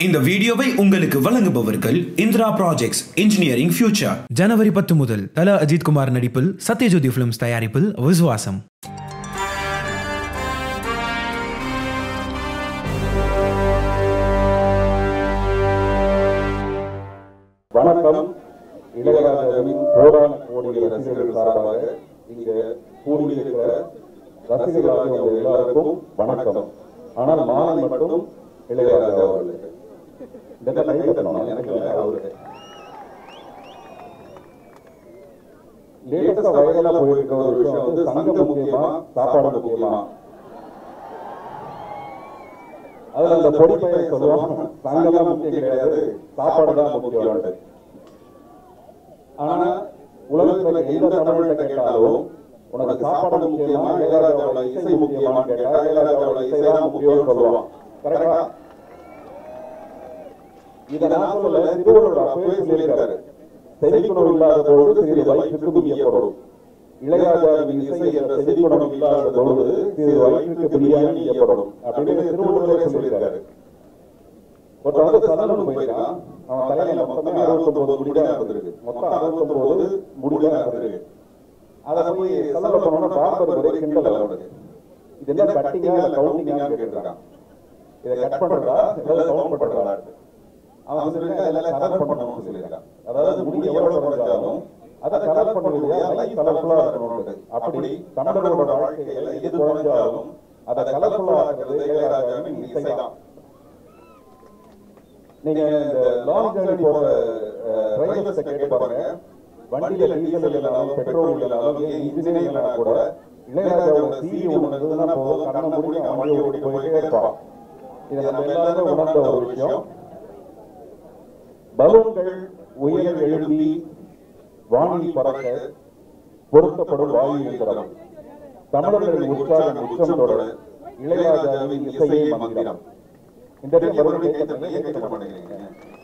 இந்த வீடியோவை உங்களுக்கு வழங்குபவர்கள் இந்திரா ப்ராஜெக்ட்ஸ் இன்ஜினியரிங் ஃபியூச்சர் ஜனவரி பத்து முதல் தல அஜித் குமார் நடிப்பில் சத்யஜோதி பிலிம்ஸ் தயாரிப்பில் விசுவாசம் வணக்கம் இளையராஜாவின் கோடான கோடி ரசிகர்கள் சார்பாக இங்க கூடியிருக்கிற ரசிகர்களாகிய உங்க எல்லாருக்கும் வணக்கம் ஆனால் மாலை மட்டும் இளையராஜா அவர்களுக்கு இந்த கை தட்டணும் எனக்கு இல்லை, அவருக்கு லேட்டஸ்டா வயதா போயிருக்க ஒரு விஷயம் வந்து சங்கம் முக்கியமா சாப்பாடு முக்கியமா அதுல அந்த பொடி பையன் சொல்லுவான் சங்கம்லாம் முக்கியம் கிடையாது சாப்பாடு தான் முக்கியம் ஆனா உலகத்துல எந்த தமிழ்ல கேட்டாலும் உனக்கு சாப்பாடு முக்கியமா இளையராஜாவோட இசை முக்கியமான்னு கேட்டா இளையராஜாவோட இசை தான் முக்கியம்னு சொல்லுவான் கரெக்டா இதை நான் சொல்லல திருவள்ளுவர் அப்பவே சொல்லியிருக்காரு செவிக்குணம் இல்லாத பொழுது சிறிது வயிற்றுக்கு பிரியப்படும் இளையராஜாவின் இசை என்ற செவிக்குணம் இல்லாத பொழுது சிறிது வயிற்றுக்கு பிரியாணி ஈயப்படும் அப்படின்னு திருவள்ளுவரே சொல்லியிருக்காரு ஒருத்தன் வந்து சதனம் போயிருக்கான் அவன் தலையில மொத்தமே அறுபத்தொன்பது முடிதான் இருந்திருக்கு மொத்தம் அறுபத்தொன்பது முடிதான் இருந்திருக்கு அதை போய் சதன பண்ணோம்னா பார்ப்பது ஒரே கிண்டல் அவனுக்கு இது என்ன கட்டிங்கா இல்ல கவுண்டிங்கான்னு கேட்டிருக்கான் இதை கட் பண்றதா இல்ல கவுண்ட் பண்றதா அவன் சொல்லியிருக்கான் இதெல்லாம் கலர் பண்ணணும்னு சொல்லியிருக்கான் அதாவது முடி எவ்வளவு குறைஞ்சாலும் அதை கலர் பண்ணுவதா லைஃப் கலர்ஃபுல்லா இருக்கணும் அப்படி தமிழர்களோட வாழ்க்கையில எது குறைஞ்சாலும் அதை கலர்ஃபுல்லா ஆக்குறது இளையராஜாவின் இசைதான் நீங்க இந்த லாங் ஜர்னி போற டிரைவர்ஸ் கேட்டு பாருங்க வண்டியில டீசல் இல்லைனாலும் பெட்ரோல் இல்லைனாலும் ஏன் இன்ஜினே இல்லைனா கூட இளையராஜாவோட சிடி ஒன்று இருந்ததுன்னா போதும் கண்ணை முடிஞ்சு அவன் ஓடி போயிட்டே இருப்பான் இதை நம்ம எல்லாருமே உணர்ந்த ஒரு விஷயம் பலூன்கள் உயர் எழுப்பி வானில் பறக்க பொருத்தப்படும் வாயு இயந்திரம் தமிழர்களின் உற்சாகம் உச்சம் தொட இளையராஜாவின் இசையே மந்திரம் இந்த இடத்துல மறுபடியும் கேட்கறதுல ஏன் கேட்க மாட்டேங்கிறீங்க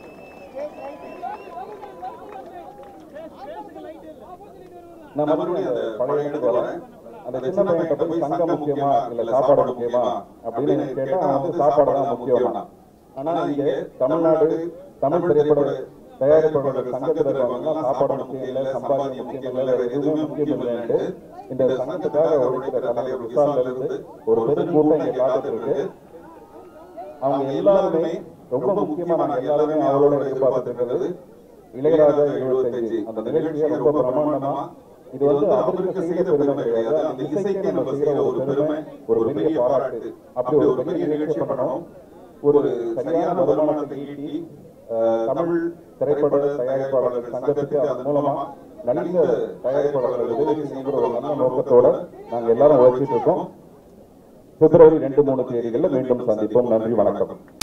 நான் மறுபடியும் அந்த பழைய இடத்துக்கு வரேன் அந்த சின்ன பையன்கிட்ட போய் சங்கம் முக்கியமா இல்ல சாப்பாடு முக்கியமா அப்படின்னு கேட்டா அவன் வந்து சாப்பாடு தான் முக்கியமா ஆனா இங்க தமிழ்நாடு தமிழ் திரைப்பட தயாரிப்பாளர்கள் சங்கத்தில் இருக்கவங்க சாப்பாடு முக்கியம் இல்லை சம்பாதிக்க முக்கியம் இல்லை வேற எதுவுமே முக்கியம் இல்லைன்ட்டு இந்த சங்கத்துக்காக உழைக்கிற தலைவர் விசால்ல இருந்து ஒரு பெரும் கூட்டம் இங்க காத்துட்டு இருக்கு அவங்க எல்லாருமே ரொம்ப முக்கியமா நாங்க எல்லாருமே அவரோட எதிர்பார்த்துட்டு இருக்கிறது இளையராஜா எழுபத்தஞ்சு அந்த நிகழ்ச்சியை ரொம்ப பிரமாண்டமா இது வந்து அவருக்கு செய்கிற பெருமை கிடையாது அந்த இசைக்கு நம்ம செய்கிற ஒரு பெருமை ஒரு பெரிய பாராட்டு அப்படி ஒரு பெரிய நிகழ்ச்சி பண்ணணும் ஒரு சரியான வருமானத்தை ஈட்டி அஹ், தமிழ் திரைப்பட தயாரிப்பாளர்கள் சங்கத்துக்கு அதன் மூலமா நலிந்த தயாரிப்பாளர்கள் உதவி செய்கிற ஒரு நல்ல நோக்கத்தோட நாங்க எல்லாரும் உழைச்சிட்டு இருக்கோம் பிப்ரவரி ரெண்டு மூணு தேதிகளில் மீண்டும் சந்திப்போம் நன்றி வணக்கம்